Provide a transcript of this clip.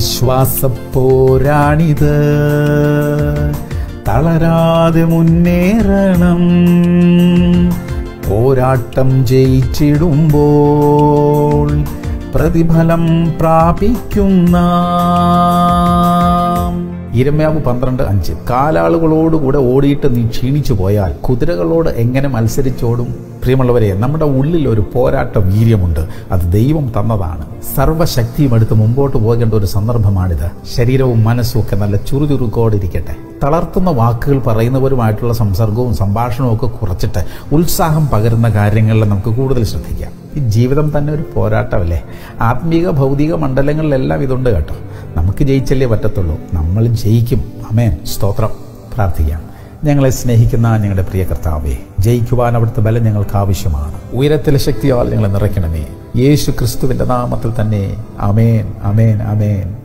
വിശ്വാസപ്പോരാണിത് തളരാതെ മുന്നേറണം പോരാട്ടം ജയിച്ചിടുമ്പോൾ പ്രതിഫലം പ്രാപിക്കുന്ന ഇരമ്യാവ് പന്ത്രണ്ട് അഞ്ച് കാലാളുകളോടുകൂടെ ഓടിയിട്ട് നീ ക്ഷീണിച്ചു പോയാൽ കുതിരകളോട് എങ്ങനെ മത്സരിച്ചോടും പ്രിയമുള്ളവരെ നമ്മുടെ ഉള്ളിൽ ഒരു പോരാട്ട വീര്യമുണ്ട് അത് ദൈവം തന്നതാണ് സർവശക്തിയും എടുത്ത് മുമ്പോട്ട് പോകേണ്ട ഒരു സന്ദർഭമാണിത് ശരീരവും മനസ്സും ഒക്കെ നല്ല ചുറുചുറുക്കോടിരിക്കട്ടെ തളർത്തുന്ന വാക്കുകൾ പറയുന്നവരുമായിട്ടുള്ള സംസർഗവും സംഭാഷണവും ഒക്കെ കുറച്ചിട്ട് ഉത്സാഹം പകരുന്ന കാര്യങ്ങളിൽ നമുക്ക് കൂടുതൽ ശ്രദ്ധിക്കാം ഈ ജീവിതം തന്നെ ഒരു പോരാട്ടമല്ലേ ആത്മീക ഭൗതിക മണ്ഡലങ്ങളിലെല്ലാം ഇതുണ്ട് കേട്ടോ നമുക്ക് ജയിച്ചല്ലേ പറ്റത്തുള്ളൂ നമ്മൾ ജയിക്കും അമേൻ സ്തോത്രം പ്രാർത്ഥിക്കാം ഞങ്ങളെ സ്നേഹിക്കുന്ന ഞങ്ങളുടെ പ്രിയ കർത്താവേ ജയിക്കുവാൻ അവിടുത്തെ ബലം ഞങ്ങൾക്ക് ആവശ്യമാണ് ഉയരത്തിലെ ശക്തിയാൽ ഞങ്ങളെ നിറയ്ക്കണമേ യേശു ക്രിസ്തുവിന്റെ നാമത്തിൽ തന്നെ അമേൻ അമേൻ അമേൻ